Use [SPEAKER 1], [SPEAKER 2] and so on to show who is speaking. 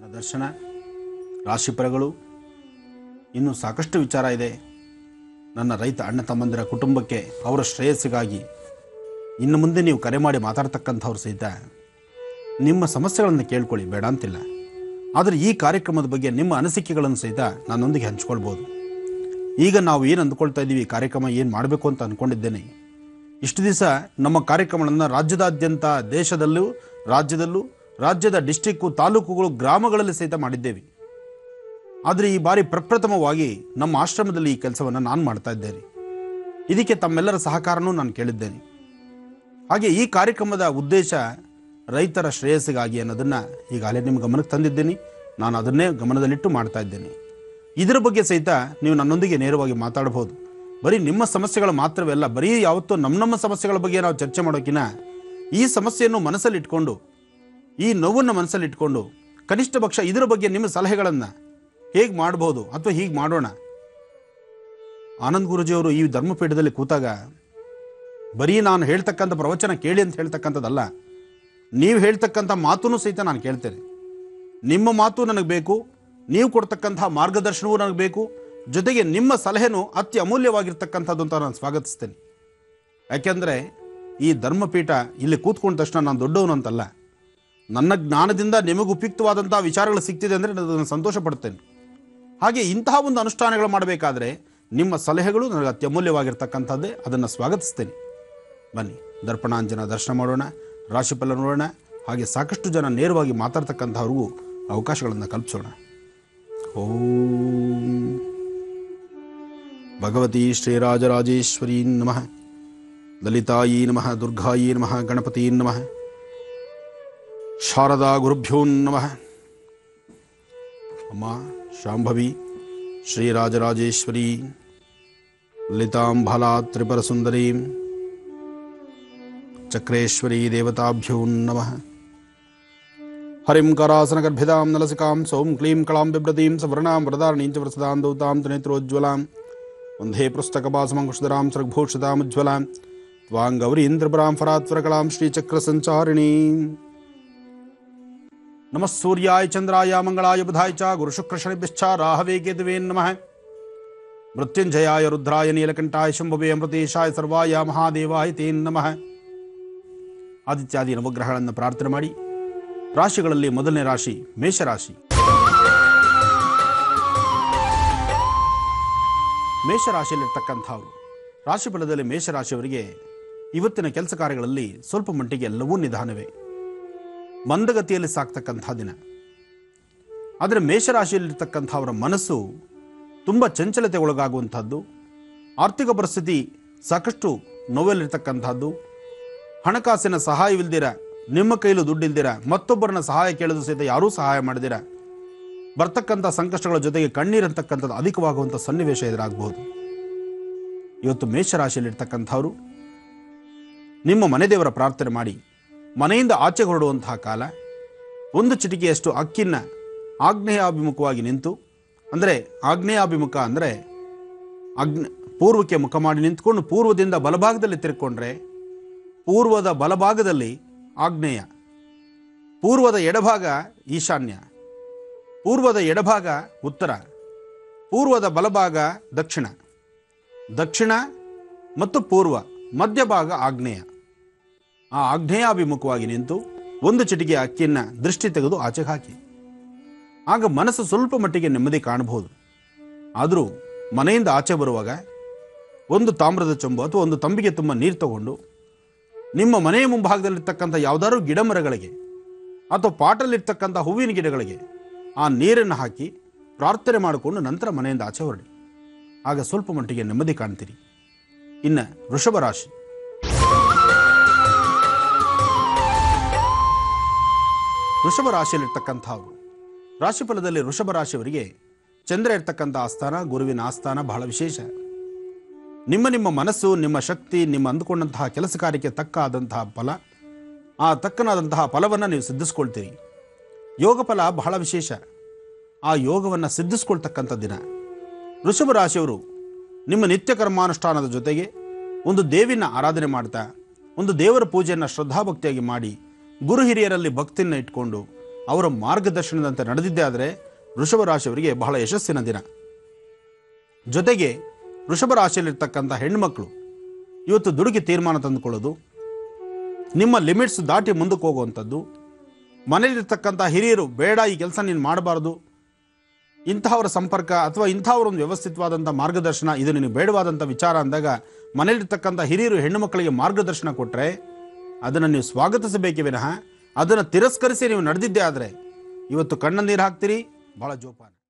[SPEAKER 1] ಜನ ದರ್ಶನ ರಾಶಿಫಲಗಳು ಇನ್ನೂ ಸಾಕಷ್ಟು ವಿಚಾರ ಇದೆ ನನ್ನ ರೈತ ಅಣ್ಣ ತಮ್ಮಂದಿರ ಕುಟುಂಬಕ್ಕೆ ಅವರ ಶ್ರೇಯಸ್ಸಿಗಾಗಿ ಇನ್ನು ಮುಂದೆ ನೀವು ಕರೆ ಮಾಡಿ ಮಾತಾಡ್ತಕ್ಕಂಥವ್ರು ಸಹಿತ ನಿಮ್ಮ ಸಮಸ್ಯೆಗಳನ್ನು ಕೇಳ್ಕೊಳ್ಳಿ ಬೇಡ ಅಂತಿಲ್ಲ ಆದರೆ ಈ ಕಾರ್ಯಕ್ರಮದ ಬಗ್ಗೆ ನಿಮ್ಮ ಅನಿಸಿಕೆಗಳನ್ನು ಸಹಿತ ನನ್ನೊಂದಿಗೆ ಹಂಚ್ಕೊಳ್ಬೋದು ಈಗ ನಾವು ಏನು ಅಂದ್ಕೊಳ್ತಾ ಇದ್ದೀವಿ ಈ ಕಾರ್ಯಕ್ರಮ ಏನು ಮಾಡಬೇಕು ಅಂತ ಅಂದ್ಕೊಂಡಿದ್ದೇನೆ ಇಷ್ಟು ದಿವಸ ನಮ್ಮ ಕಾರ್ಯಕ್ರಮಗಳನ್ನು ರಾಜ್ಯದಾದ್ಯಂತ ದೇಶದಲ್ಲೂ ರಾಜ್ಯದಲ್ಲೂ ರಾಜ್ಯದ ಡಿಸ್ಟಿಕ್ಕು ತಾಲೂಕುಗಳು ಗ್ರಾಮಗಳಲ್ಲಿ ಸಹಿತ ಮಾಡಿದ್ದೇವೆ ಆದರೆ ಈ ಬಾರಿ ಪ್ರಪ್ರಥಮವಾಗಿ ನಮ್ಮ ಆಶ್ರಮದಲ್ಲಿ ಈ ಕೆಲಸವನ್ನು ನಾನು ಮಾಡ್ತಾ ಇದ್ದೇನೆ ಇದಕ್ಕೆ ತಮ್ಮೆಲ್ಲರ ಸಹಕಾರನೂ ನಾನು ಕೇಳಿದ್ದೇನೆ ಹಾಗೆ ಈ ಕಾರ್ಯಕ್ರಮದ ಉದ್ದೇಶ ರೈತರ ಶ್ರೇಯಸ್ಸಿಗಾಗಿ ಅನ್ನೋದನ್ನು ಈಗಾಗಲೇ ನಿಮ್ಮ ಗಮನಕ್ಕೆ ತಂದಿದ್ದೇನೆ ನಾನು ಅದನ್ನೇ ಗಮನದಲ್ಲಿಟ್ಟು ಮಾಡ್ತಾ ಇದ್ದೇನೆ ಇದರ ಬಗ್ಗೆ ಸಹಿತ ನೀವು ನನ್ನೊಂದಿಗೆ ನೇರವಾಗಿ ಮಾತಾಡಬಹುದು ಬರೀ ನಿಮ್ಮ ಸಮಸ್ಯೆಗಳು ಮಾತ್ರವೇ ಬರೀ ಯಾವತ್ತೂ ನಮ್ಮ ನಮ್ಮ ಸಮಸ್ಯೆಗಳ ಬಗ್ಗೆ ನಾವು ಚರ್ಚೆ ಮಾಡೋಕಿನ ಈ ಸಮಸ್ಯೆಯನ್ನು ಮನಸ್ಸಲ್ಲಿಟ್ಕೊಂಡು ಈ ನೋವನ್ನು ಮನಸ್ಸಲ್ಲಿಟ್ಕೊಂಡು ಕನಿಷ್ಠ ಪಕ್ಷ ಇದರ ಬಗ್ಗೆ ನಿಮ್ಮ ಸಲಹೆಗಳನ್ನು ಹೇಗೆ ಮಾಡ್ಬೋದು ಅಥವಾ ಹೀಗೆ ಮಾಡೋಣ ಆನಂದ್ ಗುರುಜಿಯವರು ಈ ಧರ್ಮಪೀಠದಲ್ಲಿ ಕೂತಾಗ ಬರೀ ನಾನು ಹೇಳ್ತಕ್ಕಂಥ ಪ್ರವಚನ ಕೇಳಿ ಅಂತ ಹೇಳ್ತಕ್ಕಂಥದ್ದಲ್ಲ ನೀವು ಹೇಳ್ತಕ್ಕಂಥ ಮಾತೂ ಸಹಿತ ನಾನು ಕೇಳ್ತೇನೆ ನಿಮ್ಮ ಮಾತು ನನಗೆ ಬೇಕು ನೀವು ಕೊಡ್ತಕ್ಕಂಥ ಮಾರ್ಗದರ್ಶನವೂ ನನಗೆ ಬೇಕು ಜೊತೆಗೆ ನಿಮ್ಮ ಸಲಹೆನೂ ಅತಿ ಅಮೂಲ್ಯವಾಗಿರ್ತಕ್ಕಂಥದ್ದು ಅಂತ ನಾನು ಸ್ವಾಗತಿಸ್ತೇನೆ ಯಾಕೆಂದರೆ ಈ ಧರ್ಮಪೀಠ ಇಲ್ಲಿ ಕೂತ್ಕೊಂಡ ತಕ್ಷಣ ನಾನು ದೊಡ್ಡವನು ಅಂತಲ್ಲ ನನ್ನ ಜ್ಞಾನದಿಂದ ನಿಮಗೆ ಉಪಯುಕ್ತವಾದಂಥ ವಿಚಾರಗಳು ಸಿಗ್ತಿದೆ ಅಂದರೆ ನಾನು ಅದನ್ನು ಸಂತೋಷ ಪಡ್ತೇನೆ ಹಾಗೆ ಇಂತಹ ಒಂದು ಅನುಷ್ಠಾನಗಳು ಮಾಡಬೇಕಾದ್ರೆ ನಿಮ್ಮ ಸಲಹೆಗಳು ನನಗೆ ಅತ್ಯಮೂಲ್ಯವಾಗಿರ್ತಕ್ಕಂಥದ್ದೇ ಅದನ್ನು ಸ್ವಾಗತಿಸ್ತೇನೆ ಬನ್ನಿ ದರ್ಪಣಾಂಜನ ದರ್ಶನ ಮಾಡೋಣ ರಾಶಿಫಲ ನೋಡೋಣ ಹಾಗೆ ಸಾಕಷ್ಟು ಜನ ನೇರವಾಗಿ ಮಾತಾಡ್ತಕ್ಕಂಥವ್ರಿಗೂ ಅವಕಾಶಗಳನ್ನು ಕಲ್ಪಿಸೋಣ ಓಂ ಭಗವತಿ ಶ್ರೀರಾಜರಾಜೇಶ್ವರೀ ನಮಃ ಲಲಿತಾಯಿ ನಮಃ ದುರ್ಗಾಯಿ ನಮಃ ಗಣಪತಿ ನಮಃ ಶಾರದಾ ಗುರುಭ್ಯೋ ನಮಃ ಅಮ್ಮ ಶಾಂಭವಿ ಶ್ರೀರಾಜರಾಜೇಶ್ವರಿ ಲಲಿತಾಂಬಲಾ ತ್ರಿಪುರ ಸುಂದರೀಂ ಚಕ್ರೇಶ್ವರಿ ದೇವತಾಭ್ಯೋ ನಮಃ ಹರಿಂ ಕರಾಸನಗರ್ಭಿದಾಂ ನಲಸಿಕಾಂ ಸೌಂ ಕ್ಲೀಂ ಕಳಾಂ ಬಿಭ್ರತೀಂ ಸವರ್ಣಾಂ ವರದಾರಣೀಂ ಚ ವರಸದಾಂ ದೌತಾಂ ತ್ರಿನೇತ್ರೋಜ್ವಲಾಂ ವಂದೇ ಪುಸ್ತಕಪಾಸಮಂಕುಶಧರಾಂ ಸೃಗ್ಭೂಷಿತಾಮುಜ್ವಲಾಂ ತ್ವಾಂ ಗೌರೀಂದ್ರಪುರಾಂ ಫರಾತ್ವರಕಳಾಂ ಶ್ರೀಚಕ್ರಸಂಚಾರಿಣೀಂ ನಮಃ ಸೂರ್ಯಾಯ ಚಂದ್ರಾಯ ಮಂಗಳಾಯ ಬುಧಾಯ ಚ ಗುರುಶುಕ್ರಶನಿಭ್ಯಶ್ಚ ರಾಹವೇ ಕೇತುವೇ ನಮಃ ಮೃತ್ಯುಂಜಯಾಯ ರುದ್ರಾಯ ನೀಲಕಂಠಾಯ ಶಂಭುವೆ ಅಮೃತೇಶಾಯ ಸರ್ವಾಯ ಮಹಾದೇವಾಯ ತೇ ನಮಃ ಆದಿತ್ಯಾದಿ ನವಗ್ರಹಗಳನ್ನು ಪ್ರಾರ್ಥನೆ ಮಾಡಿ ರಾಶಿಗಳಲ್ಲಿ ಮೊದಲನೇ ರಾಶಿ ಮೇಷರಾಶಿ ಮೇಷರಾಶಿಯಲ್ಲಿರ್ತಕ್ಕಂಥವ್ರು ರಾಶಿಫಲದಲ್ಲಿ ಮೇಷರಾಶಿಯವರಿಗೆ ಇವತ್ತಿನ ಕೆಲಸ ಕಾರ್ಯಗಳಲ್ಲಿ ಸ್ವಲ್ಪ ಮಟ್ಟಿಗೆ ಎಲ್ಲವೂ ನಿಧಾನವೇ ಮಂದಗತಿಯಲ್ಲಿ ಸಾಕ್ತಕ್ಕಂಥ ದಿನ ಆದರೆ ಮೇಷರಾಶಿಯಲ್ಲಿರ್ತಕ್ಕಂಥವರ ಮನಸ್ಸು ತುಂಬ ಚಂಚಲತೆ ಒಳಗಾಗುವಂಥದ್ದು ಆರ್ಥಿಕ ಪರಿಸ್ಥಿತಿ ಸಾಕಷ್ಟು ನೋವಲ್ಲಿರ್ತಕ್ಕಂಥದ್ದು ಹಣಕಾಸಿನ ಸಹಾಯವಿಲ್ದಿರ ನಿಮ್ಮ ಕೈಲೂ ದುಡ್ಡಿಲ್ದಿರ ಮತ್ತೊಬ್ಬರನ್ನ ಸಹಾಯ ಕೇಳೋದು ಸಹಿತ ಯಾರೂ ಸಹಾಯ ಮಾಡಿದಿರ ಬರ್ತಕ್ಕಂಥ ಸಂಕಷ್ಟಗಳ ಜೊತೆಗೆ ಕಣ್ಣೀರಂತಕ್ಕಂಥದ್ದು ಅಧಿಕವಾಗುವಂಥ ಸನ್ನಿವೇಶ ಎದುರಾಗಬಹುದು ಇವತ್ತು ಮೇಷರಾಶಿಯಲ್ಲಿರ್ತಕ್ಕಂಥವ್ರು ನಿಮ್ಮ ಮನೆ ದೇವರ ಪ್ರಾರ್ಥನೆ ಮಾಡಿ ಮನೆಯಿಂದ ಆಚೆ ಹೊರಡುವಂತಹ ಕಾಲ ಒಂದು ಚಿಟಿಕೆಯಷ್ಟು ಅಕ್ಕಿನ ಆಗ್ನೇಯಾಭಿಮುಖವಾಗಿ ನಿಂತು ಅಂದರೆ ಆಗ್ನೇಯಾಭಿಮುಖ ಅಂದರೆ ಅಗ್ನ ಪೂರ್ವಕ್ಕೆ ಮುಖ ಮಾಡಿ ನಿಂತ್ಕೊಂಡು ಪೂರ್ವದಿಂದ ಬಲಭಾಗದಲ್ಲಿ ತಿರ್ಕೊಂಡ್ರೆ ಪೂರ್ವದ ಬಲಭಾಗದಲ್ಲಿ ಆಗ್ನೇಯ ಪೂರ್ವದ ಎಡಭಾಗ ಈಶಾನ್ಯ ಪೂರ್ವದ ಎಡಭಾಗ ಉತ್ತರ ಪೂರ್ವದ ಬಲಭಾಗ ದಕ್ಷಿಣ ದಕ್ಷಿಣ ಮತ್ತು ಪೂರ್ವ ಮಧ್ಯಭಾಗ ಆಗ್ನೇಯ ಆ ಆಗ್ನೇಯಾಭಿಮುಖವಾಗಿ ನಿಂತು ಒಂದು ಚಿಟಿಕೆ ಅಕ್ಕಿಯನ್ನ ದೃಷ್ಟಿ ತೆಗೆದು ಆಚೆಗೆ ಹಾಕಿ ಆಗ ಮನಸ್ಸು ಸ್ವಲ್ಪ ಮಟ್ಟಿಗೆ ನೆಮ್ಮದಿ ಕಾಣಬಹುದು ಆದರೂ ಮನೆಯಿಂದ ಆಚೆ ಬರುವಾಗ ಒಂದು ತಾಮ್ರದ ಚೊಂಬು ಅಥವಾ ಒಂದು ತಂಬಿಗೆ ತುಂಬ ನೀರು ತಗೊಂಡು ನಿಮ್ಮ ಮನೆಯ ಮುಂಭಾಗದಲ್ಲಿರ್ತಕ್ಕಂಥ ಯಾವುದಾದ್ರೂ ಗಿಡ ಮರಗಳಿಗೆ ಅಥವಾ ಪಾಟಲ್ಲಿರ್ತಕ್ಕಂಥ ಹೂವಿನ ಗಿಡಗಳಿಗೆ ಆ ನೀರನ್ನು ಹಾಕಿ ಪ್ರಾರ್ಥನೆ ಮಾಡಿಕೊಂಡು ನಂತರ ಮನೆಯಿಂದ ಆಚೆ ಹೊರಡಿ ಆಗ ಸ್ವಲ್ಪ ಮಟ್ಟಿಗೆ ನೆಮ್ಮದಿ ಕಾಣ್ತೀರಿ ಇನ್ನು ವೃಷಭ ರಾಶಿ ವೃಷಭ ರಾಶಿಯಲ್ಲಿರ್ತಕ್ಕಂಥವ್ರು ರಾಶಿಫಲದಲ್ಲಿ ವೃಷಭ ರಾಶಿಯವರಿಗೆ ಚಂದ್ರ ಇರ್ತಕ್ಕಂಥ ಆಸ್ಥಾನ ಗುರುವಿನ ಆಸ್ಥಾನ ಬಹಳ ವಿಶೇಷ ನಿಮ್ಮ ನಿಮ್ಮ ಮನಸ್ಸು ನಿಮ್ಮ ಶಕ್ತಿ ನಿಮ್ಮ ಅಂದುಕೊಂಡಂತಹ ಕೆಲಸ ಕಾರ್ಯಕ್ಕೆ ತಕ್ಕ ಆದಂತಹ ಫಲ ಆ ತಕ್ಕನಾದಂತಹ ಫಲವನ್ನು ನೀವು ಸಿದ್ಧಿಸ್ಕೊಳ್ತೀರಿ ಯೋಗ ಫಲ ಬಹಳ ವಿಶೇಷ ಆ ಯೋಗವನ್ನು ಸಿದ್ಧಿಸ್ಕೊಳ್ತಕ್ಕಂಥ ದಿನ ವೃಷಭ ರಾಶಿಯವರು ನಿಮ್ಮ ನಿತ್ಯ ಕರ್ಮಾನುಷ್ಠಾನದ ಜೊತೆಗೆ ಒಂದು ದೇವಿನ ಆರಾಧನೆ ಮಾಡ್ತಾ ಒಂದು ದೇವರ ಪೂಜೆಯನ್ನು ಶ್ರದ್ಧಾಭಕ್ತಿಯಾಗಿ ಮಾಡಿ ಗುರು ಹಿರಿಯರಲ್ಲಿ ಭಕ್ತಿಯನ್ನು ಇಟ್ಕೊಂಡು ಅವರ ಮಾರ್ಗದರ್ಶನದಂತೆ ನಡೆದಿದ್ದೇ ಆದರೆ ವೃಷಭ ರಾಶಿಯವರಿಗೆ ಬಹಳ ಯಶಸ್ಸಿನ ದಿನ ಜೊತೆಗೆ ವೃಷಭ ರಾಶಿಯಲ್ಲಿರ್ತಕ್ಕಂಥ ಹೆಣ್ಮಕ್ಳು ಇವತ್ತು ದುಡುಕಿ ತೀರ್ಮಾನ ತಂದುಕೊಳ್ಳೋದು ನಿಮ್ಮ ಲಿಮಿಟ್ಸ್ ದಾಟಿ ಮುಂದಕ್ಕೆ ಹೋಗುವಂಥದ್ದು ಮನೇಲಿರ್ತಕ್ಕಂಥ ಹಿರಿಯರು ಬೇಡ ಈ ಕೆಲಸ ನೀನು ಮಾಡಬಾರ್ದು ಇಂತಹವರ ಸಂಪರ್ಕ ಅಥವಾ ಇಂಥವ್ರ ಒಂದು ವ್ಯವಸ್ಥಿತವಾದಂಥ ಮಾರ್ಗದರ್ಶನ ಇದು ನಿನಗೆ ಬೇಡವಾದಂಥ ವಿಚಾರ ಅಂದಾಗ ಮನೇಲಿರ್ತಕ್ಕಂಥ ಹಿರಿಯರು ಹೆಣ್ಣು ಮಕ್ಕಳಿಗೆ ಮಾರ್ಗದರ್ಶನ ಕೊಟ್ಟರೆ ಅದನ್ನು ನೀವು ಸ್ವಾಗತಿಸಬೇಕೇ ವಿನಃ ಅದನ್ನು ತಿರಸ್ಕರಿಸಿ ನೀವು ನಡೆದಿದ್ದೇ ಆದರೆ ಇವತ್ತು ಕಣ್ಣ ನೀರು ಹಾಕ್ತೀರಿ ಭಾಳ ಜೋಪಾನ